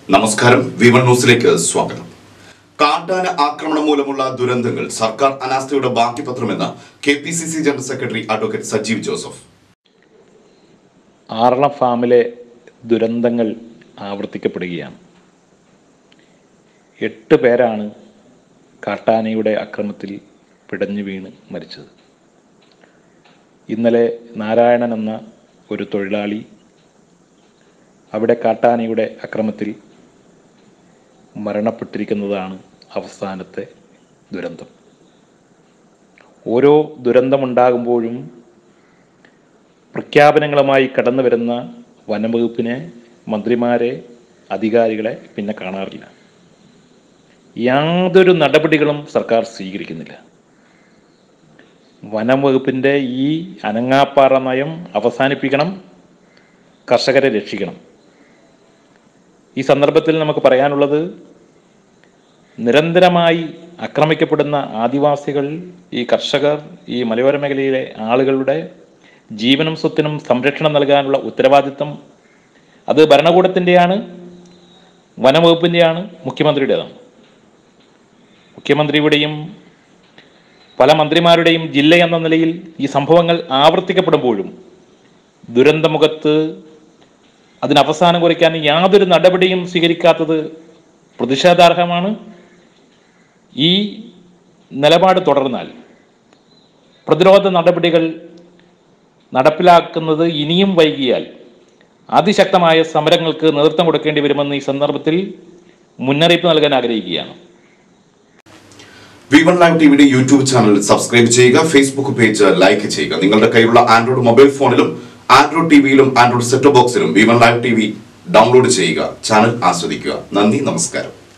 നമസ്കാരം വിവൺ ന്യൂസിലേക്ക് സ്വാഗതം കാട്ടാന ആക്രമണം മൂലമുള്ള ദുരന്തങ്ങൾ സർക്കാർ അനാസ്ഥയുടെ ബാക്കി പത്രമെന്ന് K P C C general secretary advocate Sajeev Joseph Aralam ഫാമിലെ ദുരന്തങ്ങൾ ആവർത്തിക്കപ്പെടുകയാണ് എട്ട് പേരാണ് കാട്ടാനയുടെ അക്രമത്തിൽ പിടഞ്ഞു വീണ് മരിച്ചത് ഇന്നലെ നാരായണൻ എന്ന ഒരു തൊഴിലാളി അവിടെ കാട്ടാനയുടെ അക്രമത്തിൽ മരണപ്പെട്ടിരിക്കുന്നതാണ് അവസാനത്തെ ദുരന്തം ഓരോ ദുരന്തമുണ്ടാകുമ്പോഴും പ്രഖ്യാപനങ്ങളുമായി കടന്നു വരുന്ന വനംവകുപ്പിനെ മന്ത്രിമാരെ അധികാരികളെ പിന്നെ കാണാറില്ല യാതൊരു നടപടികളും സർക്കാർ സ്വീകരിക്കുന്നില്ല വനം വകുപ്പിൻ്റെ ഈ അനങ്ങാപ്പാറ നയം അവസാനിപ്പിക്കണം കർഷകരെ രക്ഷിക്കണം ഈ സന്ദർഭത്തിൽ നമുക്ക് പറയാനുള്ളത് നിരന്തരമായി ആക്രമിക്കപ്പെടുന്ന ആദിവാസികൾ ഈ കർഷകർ ഈ മലയോര മേഖലയിലെ ആളുകളുടെ ജീവനും സ്വത്തിനും സംരക്ഷണം നൽകാനുള്ള ഉത്തരവാദിത്തം അത് ഭരണകൂടത്തിൻ്റെയാണ് വനംവകുപ്പിൻ്റെയാണ് മുഖ്യമന്ത്രിയുടേതാണ് മുഖ്യമന്ത്രിയുടെയും പല മന്ത്രിമാരുടെയും ജില്ല എന്ന നിലയിൽ ഈ സംഭവങ്ങൾ ആവർത്തിക്കപ്പെടുമ്പോഴും ദുരന്തമുഖത്ത് അതിന് അവസാനം കുറിക്കാൻ യാതൊരു നടപടിയും സ്വീകരിക്കാത്തത് പ്രതിഷേധാർഹമാണ് ഈ നിലപാട് തുടർന്നാൽ പ്രതിരോധ നടപടികൾ നടപ്പിലാക്കുന്നത് ഇനിയും വൈകിയാൽ അതിശക്തമായ സമരങ്ങൾക്ക് നേതൃത്വം കൊടുക്കേണ്ടി വരുമെന്ന് ഈ സന്ദർഭത്തിൽ മുന്നറിയിപ്പ് നൽകാൻ ആഗ്രഹിക്കുകയാണ് വി വൺ ലൈവ് ടിവിയുടെ യൂട്യൂബ് ചാനൽ സബ്സ്ക്രൈബ് ചെയ്യുക ഫേസ്ബുക്ക് പേജ് ലൈക്ക് ചെയ്യുക നിങ്ങളുടെ കയ്യിലുള്ള ആൻഡ്രോയിഡ് മൊബൈൽ ഫോണിലും ആൻഡ്രോയിഡ് ടിവിയിലും ആൻഡ്രോയിഡ് സെറ്റ് ബോക്സിലും V one live T V download ചെയ്യുക ചാനൽ ആസ്വദിക്കുക നന്ദി നമസ്കാരം